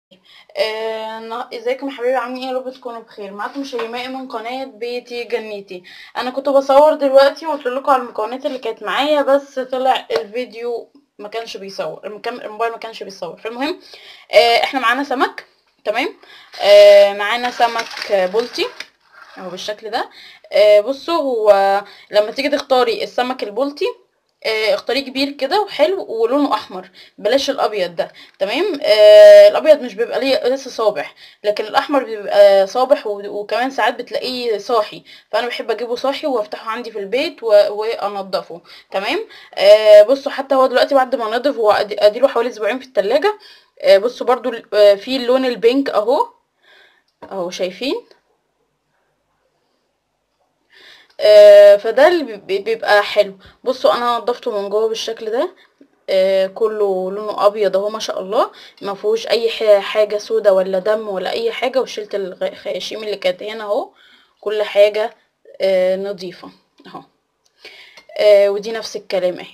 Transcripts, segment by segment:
آه، نا- ازيكم يا حبايبي عاملين ايه يا رب تكونوا بخير معاكم شيماء من قناه بيتي جنتي انا كنت بصور دلوقتي وقلت لكم على المكونات اللي كانت معايا بس طلع الفيديو ما كانش بيصور المكان الموبايل ما كانش بيصور فالمهم آه، احنا معانا سمك تمام آه، معانا سمك آه، بلطي اهو بالشكل ده آه، بصوا هو لما تيجي تختاري السمك البلطي آه، اختاريه كبير كده وحلو ولونه احمر بلاش الابيض ده تمام آه الابيض مش بيبقى ليه لسه صابح لكن الاحمر بيبقى صابح و- وكمان ساعات بتلاقيه صاحي فانا بحب اجيبه صاحي وافتحه عندي في البيت و- وانضفه تمام آه بصوا حتى هو دلوقتي بعد ما نضف هو أدي- اديله حوالي اسبوعين في التلاجة آه بصوا برضو ال- آه في اللون البينك اهو اهو شايفين آه فده اللي بي- بيبقى حلو بصوا انا نضفته من جوه بالشكل ده آه كله لونه ابيض اهو ما شاء الله ما فيهوش اي ح- حاجه سودا ولا دم ولا اي حاجه وشلت الخياشيم اللي كانت هنا اهو كل حاجه آه نظيفه اهو آه ودي نفس الكلام اهي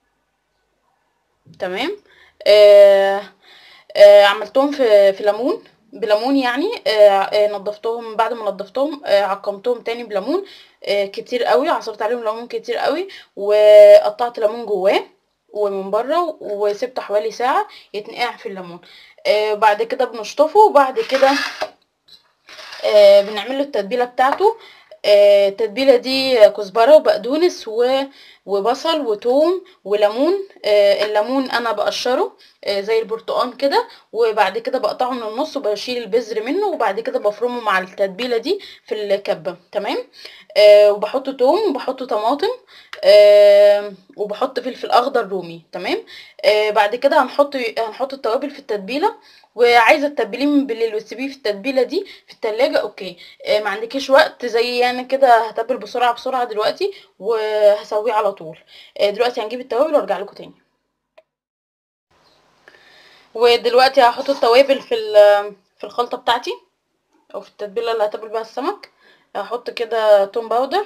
تمام آه آه عملتهم في في ليمون بليمون يعني آه آه نضفتهم بعد ما نضفتهم آه عقمتهم تاني بليمون آه كتير قوي عصرت عليهم ليمون كتير قوي وقطعت ليمون جواه ومن بره وسبته حوالي ساعة يتنقع في الليمون آه بعد كده بنشطفه وبعد كده آه بنعمل له التتبيله بتاعته آه التتبيله دي كزبره وبقدونس و وبصل وتوم وليمون آه الليمون انا بقشره آه زي البرتقال كده وبعد كده بقطعه من النص وبشيل البذر منه وبعد كده بفرمه مع التتبيله دي في الكبه تمام آه وبحط توم وبحط طماطم آه وبحط فلفل اخضر رومي تمام آه بعد كده هنحط هنحط التوابل في التتبيله وعايزه تتبليه من بالليل وتسيبيه في التتبيله دي في التلاجة اوكي آه ما عندكيش وقت زي يعني كده هتبل بسرعه بسرعه دلوقتي وهسويه على طول آه دلوقتي هنجيب التوابل وارجع لكم تاني ودلوقتي هحط التوابل في ال- في الخلطه بتاعتي او في التتبيله اللي هتبل بيها السمك هحط كده توم باودر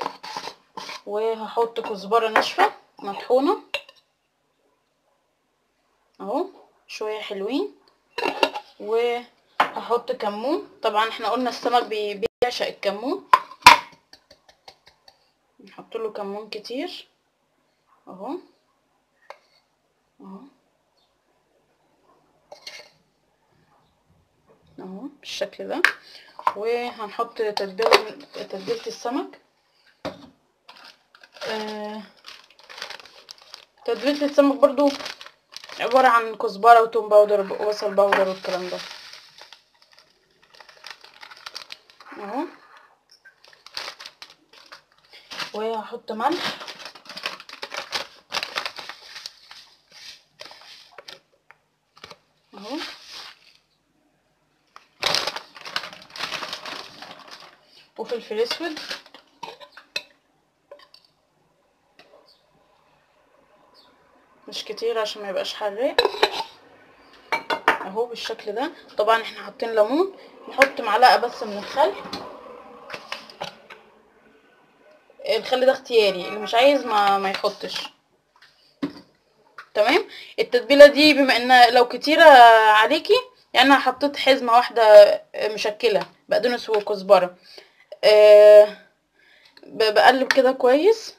وهحط كزبره ناشفه مطحونه اهو شويه حلوين وهحط كمون طبعا احنا قلنا السمك بي- بيعشق الكمون نحط له كمون كتير اهو اهو اهو بالشكل ده وهنحط تتبيله تتبيله السمك آه، تتبيله السمك برضو عباره عن كزبره وتوم باودر وبصل باودر والكلام ده اهو وهحط ملح اهو وفلفل اسود مش كتير عشان ما يبقاش حراق اهو بالشكل ده طبعا احنا حاطين ليمون نحط معلقه بس من الخل الخل ده اختياري اللي مش عايز ما ما يحطش تمام التتبيله دي بما ان لو كتيره عليكي يعني انا حطيت حزمه واحده مشكله بقدونس وكزبره أه ب- بقلب كده كويس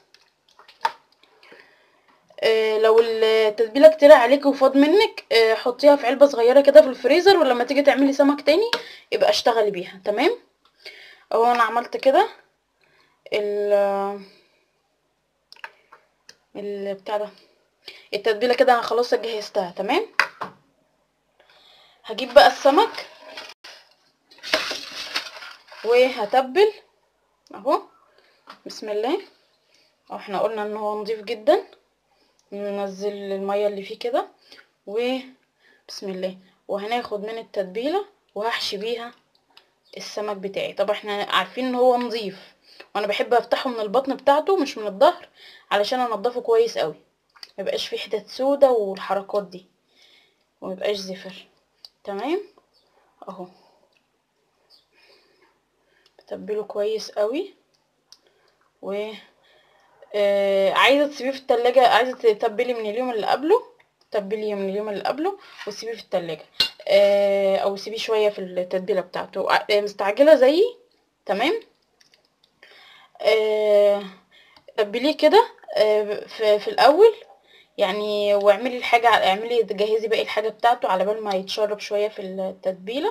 أه لو التتبيله كتيره عليكي وفاض منك أه حطيها في علبه صغيره كده في الفريزر ولما تيجي تعملي سمك تاني يبقى اشتغلي بيها تمام اهو انا عملت كده ال ال بتاع ده التتبيله كده انا خلاص جهزتها تمام هجيب بقى السمك وهتبل اهو بسم الله اهو احنا قلنا ان هو نضيف جدا ننزل الميه اللي فيه كده وبسم الله وهناخد من التتبيله وهحشي بيها السمك بتاعي طبعا احنا عارفين ان هو نظيف وانا بحب افتحه من البطن بتاعته مش من الظهر علشان انضفه كويس قوي ميبقاش فيه حتت سودا والحركات دي وميبقاش زفر تمام اهو بتبله كويس قوي و آه عايزه تسيبيه في التلاجة عايزه تتبلي من اليوم اللي قبله تبلي من اليوم اللي قبله وتسيبيه في التلاجة آه، او سيبيه شويه في التتبيله بتاعته ع- مستعجله زيي تمام آه، تبليه كده آه، في, في الاول يعني واعملي الحاجه اعملي جهزي باقي الحاجه بتاعته على بال ما يتشرب شويه في التتبيله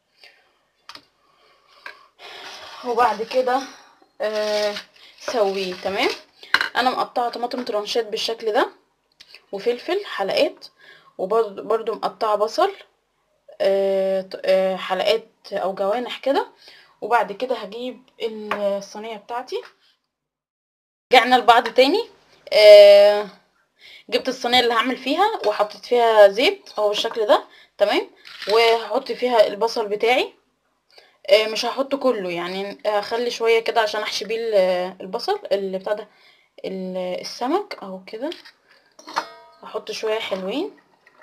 وبعد كده آه، سويه تمام انا مقطعه طماطم ترانشات بالشكل ده وفلفل حلقات وبرضو برضو مقطعه بصل آه، ط- آه، حلقات او جوانح كده وبعد كده هجيب الصينيه بتاعتي رجعنا لبعض تاني آه، جبت الصينيه اللي هعمل فيها وحطيت فيها زيت اهو بالشكل ده تمام وهحط فيها البصل بتاعي آه، مش هحطه كله يعني هخلي شويه كده عشان احشي بيه ال- البصل اللي بتاع ده ال- السمك اهو كده هحط شويه حلوين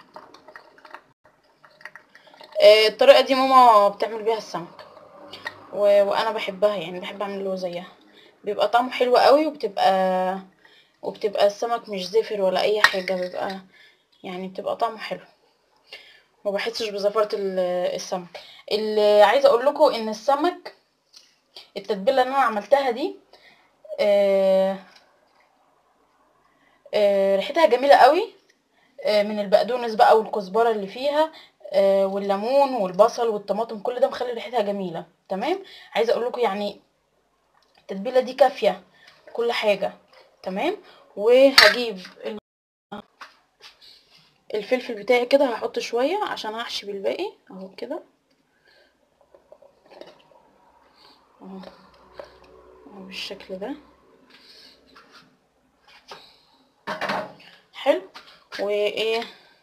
آه، الطريقه دي ماما بتعمل بيها السمك و... وانا بحبها يعني بحب اعمله زيها بيبقى طعمه حلو قوي وبتبقى وبتبقى السمك مش زفر ولا اي حاجه بيبقى يعني بتبقى طعمه حلو ما بحسش بزفرة ال- السمك اللي عايزه اقول لكم ان السمك التتبيله اللي انا عملتها دي آه آه ريحتها جميله قوي آه من البقدونس بقى والكزبره اللي فيها آه والليمون والبصل والطماطم كل ده مخلي ريحتها جميله تمام عايزه اقول لكم يعني التتبيله دي كافيه كل حاجه تمام وهجيب ال- الفلفل بتاعي كده هحط شويه عشان هحشي بالباقي اهو كده اهو اهو بالشكل ده حلو وايه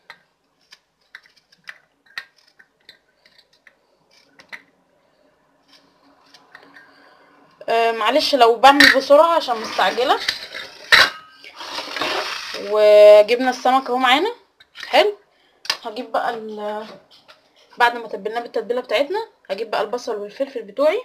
آه معلش لو بعمل بسرعة عشان مستعجلة وجبنا السمك اهو معانا حلو هجيب بقى ال بعد ما تبلناه بالتتبيلة بتاعتنا هجيب بقى البصل والفلفل بتوعي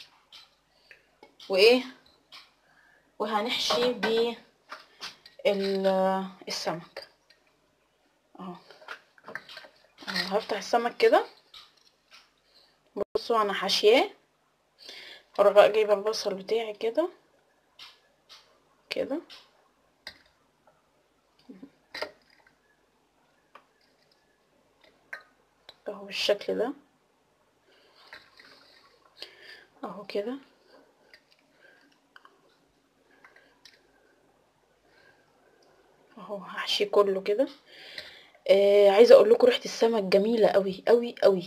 وايه وهنحشي بيه ال- السمك اهو أهو هفتح السمك كده بصوا انا حاشياه اروح بقى جايبه البصل بتاعي كده كده اهو بالشكل ده اهو كده اهو هحشي كله كده آه عايزه اقول لكم ريحه السمك جميله قوي قوي قوي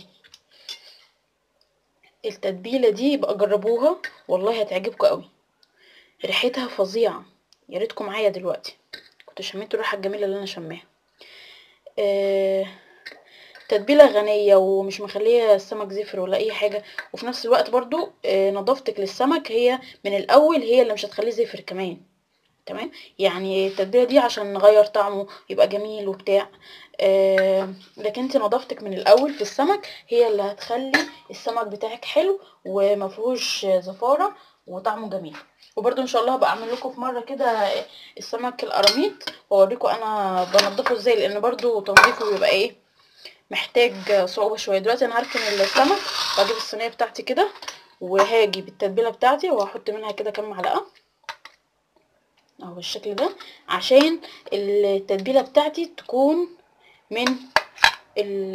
التتبيله دي يبقى جربوها والله هتعجبكم قوي ريحتها فظيعه يا ريتكم معايا دلوقتي كنت شميتوا الريحه الجميله اللي انا شماها آه تتبيله غنيه ومش مخليه السمك زفر ولا اي حاجه وفي نفس الوقت برضو آه نظافتك للسمك هي من الاول هي اللي مش هتخليه زفر كمان تمام يعني التتبيله دي عشان نغير طعمه يبقى جميل وبتاع آه لكن انت نظافتك من الاول في السمك هي اللي هتخلي السمك بتاعك حلو ومفيهوش زفاره وطعمه جميل وبرده ان شاء الله هبقى اعمل لكم في مره كده السمك القراميط واوريكم انا بنضفه ازاي لان برده تنظيفه بيبقى ايه محتاج صعوبه شويه دلوقتي انا هركن السمك واجيب الصينيه بتاعتي كده وهاجي بالتتبيله بتاعتي وهحط منها كده كام معلقه اهو بالشكل ده عشان التتبيله بتاعتي تكون من ال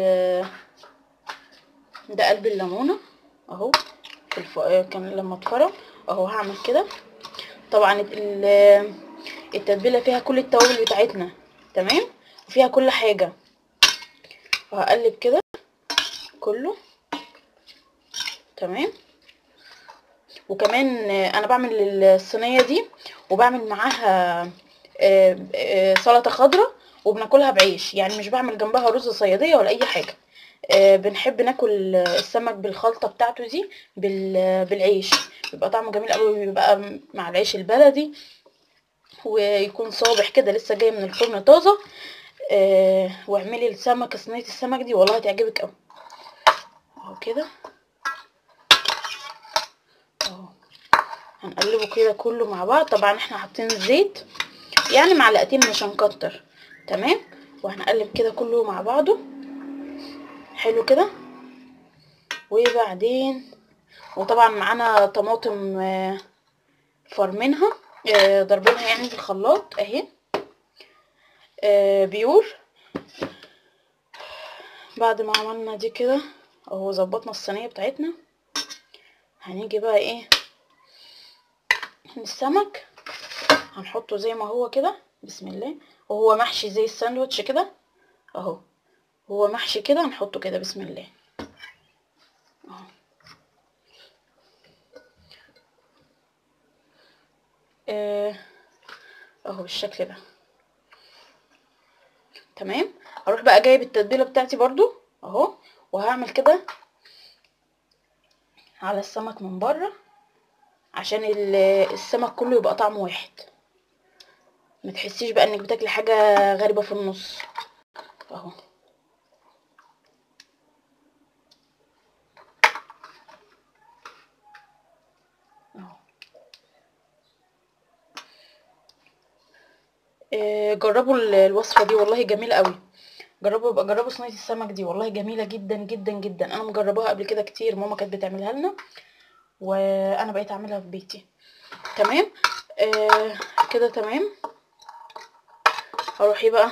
ده قلب الليمونه اهو في الف... كان لما اتفرم اهو هعمل كده طبعا ال- التتبيله فيها كل التوابل بتاعتنا تمام وفيها كل حاجه وهقلب كده كله تمام وكمان انا بعمل الصينيه دي وبعمل معاها آه، آه، سلطه خضراء وبناكلها بعيش يعني مش بعمل جنبها رز صياديه ولا اي حاجه آه، بنحب ناكل السمك بالخلطه بتاعته دي بال- بالعيش بيبقى طعمه جميل قوي بيبقى مع العيش البلدي ويكون صابح كده لسه جاي من الفرن طازه آه، واعملي السمك صينيه السمك دي والله هتعجبك قوي اهو كده اهو هنقلبه كده كله مع بعض طبعا احنا حاطين زيت يعني معلقتين مش هنكتر تمام وهنقلب كده كله مع بعضه حلو كده وبعدين وطبعا معانا طماطم آه، فرمينها آه، ضربينها يعني في الخلاط اهي آه، بيور بعد ما عملنا دي كده اهو ظبطنا الصينيه بتاعتنا هنيجي بقى ايه السمك هنحطه زي ما هو كده بسم الله وهو محشي زي الساندوتش كده اهو هو محشي كده هنحطه كده بسم الله اهو آه، اهو بالشكل ده تمام هروح بقى جايب التتبيله بتاعتي برضو اهو وهعمل كده على السمك من بره عشان ال- السمك كله يبقى طعمه واحد ما تحسيش بقى انك بتاكلي حاجه غريبه في النص اهو اهو آه، جربوا ال- الوصفه دي والله جميله قوي جربوا يبقى جربوا صينيه السمك دي والله جميله جدا جدا جدا انا مجرباها قبل كده كتير ماما كانت بتعملها لنا وانا بقيت اعملها في بيتي تمام آه كده تمام هروح ايه بقى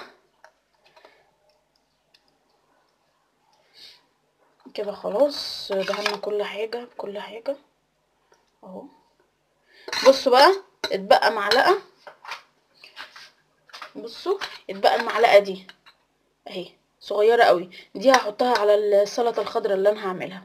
كده خلاص دهنا كل حاجه بكل حاجه اهو بصوا بقى اتبقى معلقه بصوا اتبقى المعلقه دي اهي صغيره قوي دي هحطها على السلطه الخضراء اللي انا هعملها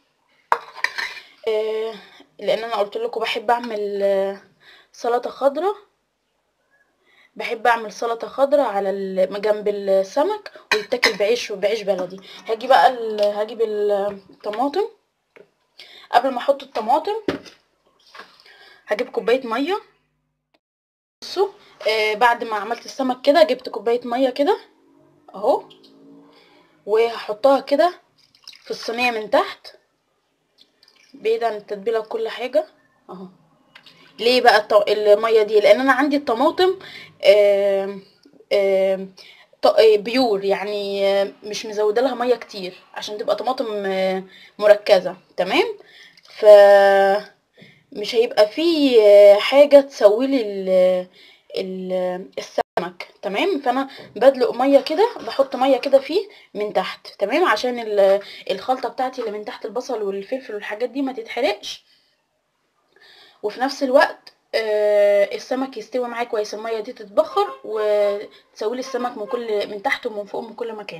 آه لان انا قلت لكم بحب اعمل آه، سلطه خضراء بحب اعمل سلطه خضراء على ال- جنب السمك ويتاكل بعيش بعيش بلدي هاجي بقى ال- هجيب الطماطم قبل ما احط الطماطم هجيب كوبايه ميه بصوا آه بعد ما عملت السمك كده جبت كوبايه ميه كده اهو وهحطها كده في الصينيه من تحت بعيد عن التتبيله وكل حاجه اهو ليه بقى الط- الميه دي لان انا عندي الطماطم آم، آم، ط- آه، بيور يعني آه، مش مزوده لها ميه كتير عشان تبقى طماطم آه، مركزه تمام ف مش هيبقى فيه آه، حاجه تسويلي ال- ال- السمك تمام فانا بدلق ميه كده بحط ميه كده فيه من تحت تمام عشان ال- الخلطه بتاعتي اللي من تحت البصل والفلفل والحاجات دي ما تتحرقش وفي نفس الوقت آه، السمك يستوي معايا كويس الميه دي تتبخر وتسوي لي السمك من كل من تحت ومن فوق من كل مكان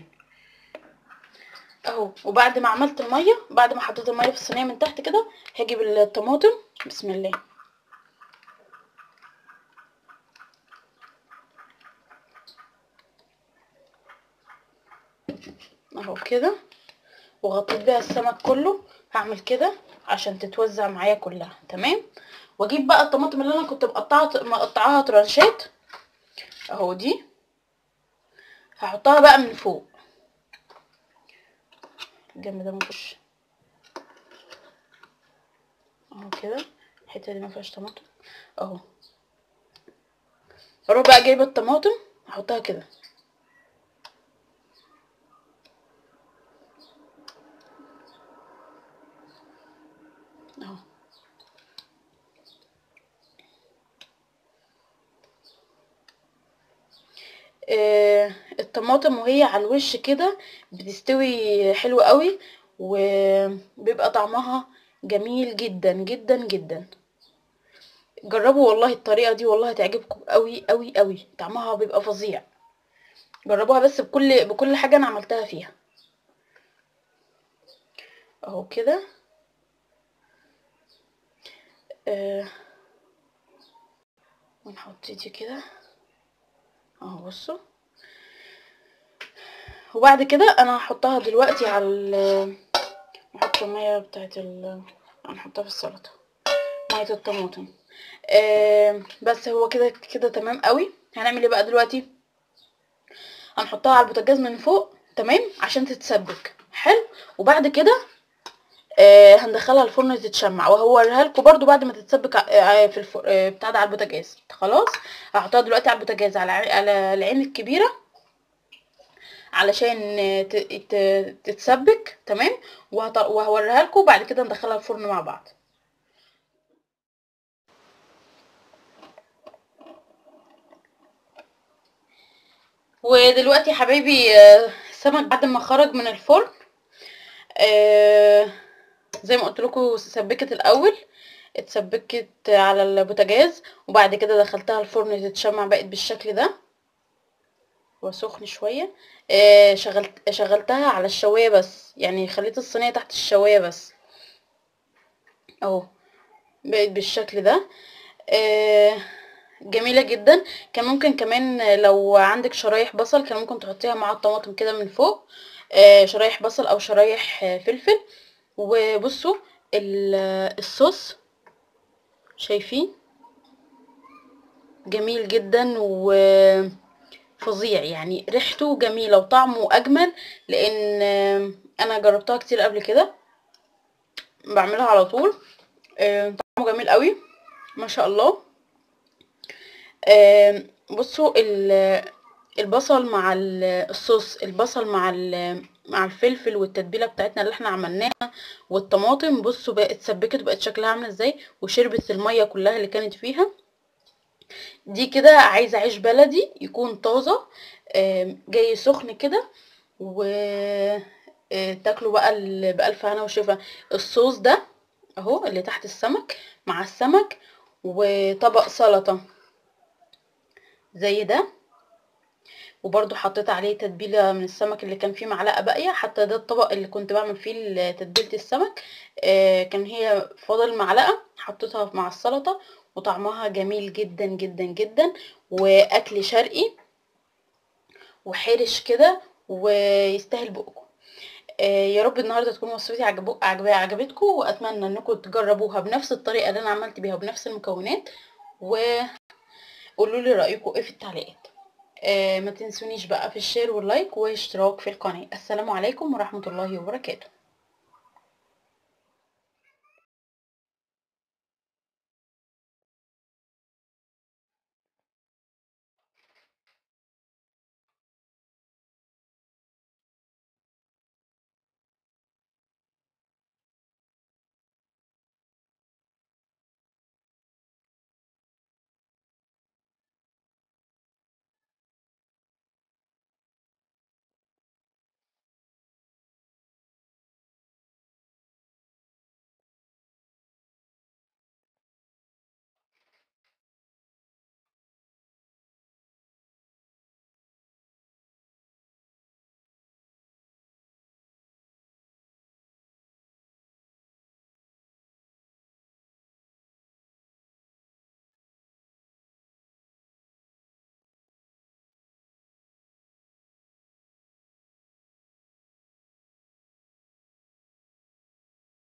اهو وبعد ما عملت الميه بعد ما حطيت الميه في الصينيه من تحت كده هجيب الطماطم بسم الله اهو كده وغطيت بيها السمك كله هعمل كده عشان تتوزع معايا كلها تمام واجيب بقى الطماطم اللي انا كنت مقطعه مقطعاها ترانشات اهو دي هحطها بقى من فوق الجنب ده مفيش اهو كده الحته دي مفيهاش طماطم اهو اروح بقى جايبه الطماطم احطها كده اهو آه، الطماطم وهي على الوش كده بتستوي حلو قوي وبيبقى طعمها جميل جدا جدا جدا جربوا والله الطريقة دي والله هتعجبكم قوي قوي قوي طعمها بيبقى فظيع جربوها بس بكل بكل حاجة انا عملتها فيها اهو كده آه ونحط دي كده اهو بصوا وبعد كده انا هحطها دلوقتي على ال نحط المية بتاعت ال هنحطها في السلطة مية الطماطم آه بس هو كده كده تمام قوي هنعمل ايه بقى دلوقتي هنحطها على البوتاجاز من فوق تمام عشان تتسبك حلو وبعد كده آه هندخلها الفرن تتشمع وهوريها لكم برضو بعد ما تتسبك ع- آه، في الفر... آه، بتاع ده على البوتاجاز خلاص هحطها دلوقتي على البوتاجاز على ع- على العين الكبيره علشان ت- ت- تتسبك تمام وهط- وهوريها لكم بعد كده ندخلها الفرن مع بعض ودلوقتي يا حبايبي آه، السمك بعد ما خرج من الفرن آه، زي ما قلت لكم سبكت الاول اتسبكت على البوتاجاز وبعد كده دخلتها الفرن تتشمع بقت بالشكل ده هو سخن شويه آه، شغلت شغلتها على الشوايه بس يعني خليت الصينيه تحت الشوايه بس اهو بقت بالشكل ده آه، جميله جدا كان ممكن كمان لو عندك شرايح بصل كان ممكن تحطيها مع الطماطم كده من فوق آه، شرايح بصل او شرايح آه، فلفل وبصوا ال- الصوص شايفين جميل جدا وفظيع يعني ريحته جميلة وطعمه أجمل لأن آه، أنا جربتها كتير قبل كده بعملها على طول آه، طعمه جميل قوي ما شاء الله آه، بصوا ال- البصل مع ال- الصوص البصل مع ال- مع الفلفل والتتبيله بتاعتنا اللي احنا عملناها والطماطم بصوا بقت اتسبكت وبقت شكلها عامله ازاي وشربت الميه كلها اللي كانت فيها دي كده عايزه عيش بلدي يكون طازه آم، جاي سخن كده و آه، تاكلوا بقى ال- بألف هنا وشفا الصوص ده اهو اللي تحت السمك مع السمك وطبق سلطه زي ده وبرضو حطيت عليه تتبيله من السمك اللي كان فيه معلقه باقيه حتى ده الطبق اللي كنت بعمل فيه ال- تتبيله السمك آه، كان هي فاضل معلقه حطيتها مع السلطه وطعمها جميل جدا جدا جدا واكل شرقي وحرش كده ويستاهل بقكم آه، يا رب النهارده تكون وصفتي عجبو- عجب- عجبتكم واتمنى انكم تجربوها بنفس الطريقه اللي انا عملت بيها وبنفس المكونات وقولوا لي رايكم ايه في التعليقات آه، ما تنسونيش بقى في الشير واللايك واشتراك في القناه السلام عليكم ورحمه الله وبركاته